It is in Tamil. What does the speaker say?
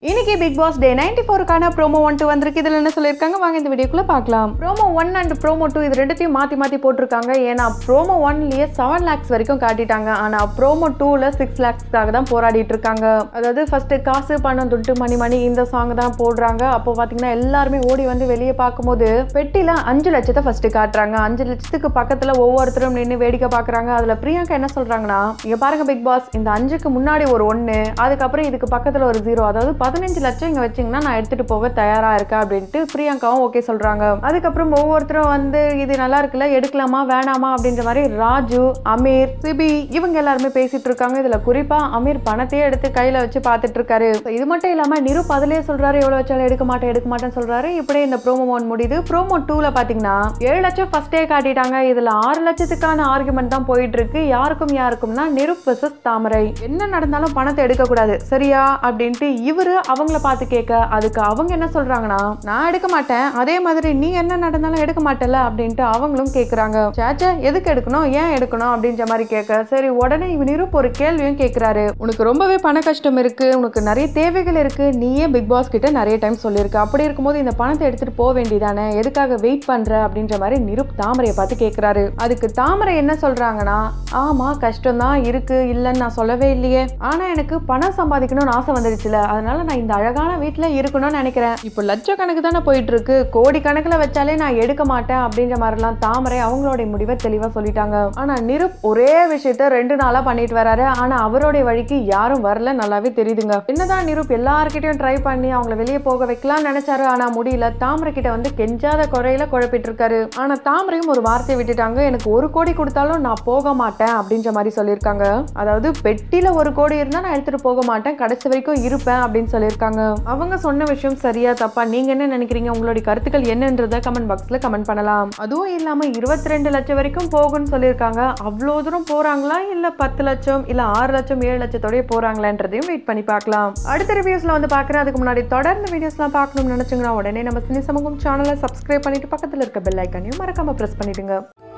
இன்னைக்கு பிக் பாஸ் டே நைன்டி ஃபோருக்கான ப்ரோமோ ஒன் டூ வந்திருக்கு இதில் என்ன சொல்லியிருக்காங்க வாங்க இந்த வீடியோக்குள்ள பார்க்கலாம் promo one and promo two இது ரெண்டுத்தையும் மாற்றி மாற்றி போட்டிருக்காங்க ஏன்னா ப்ரோமோ ஒன்லயே செவன் லேக்ஸ் வரைக்கும் காட்டிட்டாங்க ஆனால் ப்ரோமோ டூவில் சிக்ஸ் லேக்ஸ்க்காக தான் போராடிட்டு இருக்காங்க அதாவது ஃபர்ஸ்ட் காசு பணம் துட்டு மணி மணி இந்த சாங் தான் போடுறாங்க அப்போ பார்த்தீங்கன்னா எல்லாருமே ஓடி வந்து வெளியே பார்க்கும்போது பெட்டியில் அஞ்சு லட்சத்தை ஃபர்ஸ்ட் காட்டுறாங்க அஞ்சு லட்சத்துக்கு பக்கத்தில் ஒவ்வொருத்தரும் நின்று வேடிக்கை பார்க்குறாங்க அதில் பிரியங்கா என்ன சொல்கிறாங்கன்னா இங்கே பாருங்க பிக் பாஸ் இந்த அஞ்சுக்கு முன்னாடி ஒரு ஒன்று அதுக்கப்புறம் இதுக்கு பக்கத்தில் ஒரு ஜீரோ அதாவது பதினஞ்சு லட்சம் இங்கே வச்சிங்கன்னா நான் எடுத்துகிட்டு போக தயாராக இருக்கேன் அப்படின்ட்டு பிரியங்காவும் ஓகே சொல்கிறாங்க அதுக்கப்புறம் ஒவ்வொருத்தரும் வந்து இது நல்லா இருக்குல்ல எடுக்கலாமா வேணாமா அப்படின்ற மாதிரி ராஜு அமீர் சிபி இவங்க எல்லாருமே பேசிட்டு இருக்காங்க இதில் குறிப்பாக அமீர் பணத்தையே எடுத்து கையில் வச்சு பார்த்துட்டு இருக்காரு இது மட்டும் இல்லாமல் நிருப் அதிலே சொல்கிறாரு எவ்வளோ வச்சாலும் எடுக்க மாட்டேன் எடுக்க மாட்டேன்னு சொல்கிறாரு இப்படியே இந்த ப்ரோமோ ஒன் முடியுது ப்ரோமோ டூவில் பார்த்தீங்கன்னா ஏழு லட்சம் ஃபர்ஸ்டே காட்டிட்டாங்க இதில் ஆறு லட்சத்துக்கான ஆர்குமெண்ட் தான் போயிட்டு இருக்கு யாருக்கும் யாருக்கும்னா நிருப் வர்சஸ் தாமரை என்ன நடந்தாலும் பணத்தை எடுக்கக்கூடாது சரியா அப்படின்ட்டு இவரு அவங்கள பார்த்து கேட்க அதுக்கு அவங்க என்ன சொல்றாங்கன்னா நான் எடுக்க மாட்டேன் அதே மாதிரி நீ என்ன நடந்தாலும் எடுக்க மாட்டல அப்படின்ட்டு அவங்களும் கேட்குறாங்க சேச்சே எதுக்கு எடுக்கணும் ஏன் எடுக்கணும் அப்படின்ற மாதிரி கேட்க சரி உடனே இவன் நிருப் ஒரு கேள்வியும் கேட்குறாரு உனக்கு ரொம்பவே பண கஷ்டம் இருக்கு உனக்கு நிறைய தேவைகள் இருக்கு நீயே பிக் பாஸ் கிட்ட நிறைய டைம் சொல்லியிருக்க அப்படி இருக்கும்போது இந்த பணத்தை எடுத்துட்டு போக வேண்டியதானே எதுக்காக வெயிட் பண்ற அப்படின்ற மாதிரி நிருப் தாமரையை பார்த்து கேட்குறாரு அதுக்கு தாமரை என்ன சொல்றாங்கன்னா ஆமா கஷ்டம் தான் இருக்கு இல்லைன்னு நான் சொல்லவே இல்லையே ஆனா எனக்கு பணம் சம்பாதிக்கணும்னு ஆசை வந்துடுச்சுல அதனால நான் இந்த அழகான வீட்டில் இருக்கணும்னு நினைக்கிறேன் இப்போ லட்சக்கணக்கு தானே போயிட்டு இருக்கு கோடி கணக்கில் வச்சாலே நான் எடுக்க மாட்டேன் அப்படின்ற மாதிரிலாம் தாமரை அவங்களுடைய முடிவை தெளிவாக சொல்லிட்டாங்க ஆனா நிருப் ஒரே விஷயத்த ரெண்டு நாளா பண்ணிட்டு வராரு ஆனா அவருடைய வழிக்கு யாரும் வரல நல்லாவே தெரியுதுங்க என்னதான் நிருப் எல்லார்கிட்டயும் ட்ரை பண்ணி அவங்கள வெளியே போக வைக்கலாம்னு நினைச்சாரு ஆனா முடியல தாமரை கிட்ட வந்து கெஞ்சாத குறையில குழப்பிட்டு இருக்காரு ஆனா தாமரையும் ஒரு வார்த்தையை விட்டுட்டாங்க எனக்கு ஒரு கோடி கொடுத்தாலும் நான் போக மாட்டேன் அப்படின்ற மாதிரி சொல்லியிருக்காங்க அதாவது பெட்டியில ஒரு கோடி இருந்தா நான் எடுத்துட்டு போக மாட்டேன் கடைசி வரைக்கும் இருப்பேன் அப்படின்னு சொல்லியிருக்காங்க அவங்க சொன்ன விஷயம் சரியா தப்பா நீங்க என்ன நினைக்கிறீங்க உங்களுடைய கருத்துக்கள் என்னன்றத கமெண்ட் பாக்ஸ்ல கமெண்ட் பண்ணலாம் அதுவும் இல்லாம இருபத்தி ரெண்டு லட்சம் வரைக்கும் போகும்னு சொல்லியிருக்காங்க அவ்வளோ தூரம் போறாங்களா இல்ல பத்து லட்சம் இல்ல ஆறு லட்சம் ஏழு லட்சத்தோடய போறாங்களான்றதையும் வெயிட் பண்ணி பார்க்கலாம் அடுத்த ரிவ்யூஸ்ல வந்து பார்க்குறேன் அதுக்கு முன்னாடி தொடர்ந்து வீடியோஸ்லாம் பார்க்கணும்னு நினைச்சீங்கன்னா உடனே நம்ம சினி சமூகம் சேனலை சப்ஸ்கிரைப் பண்ணிட்டு பக்கத்தில் இருக்க பெல் ஐக்கானையும் மறக்காம ப்ரெஸ் பண்ணிடுங்க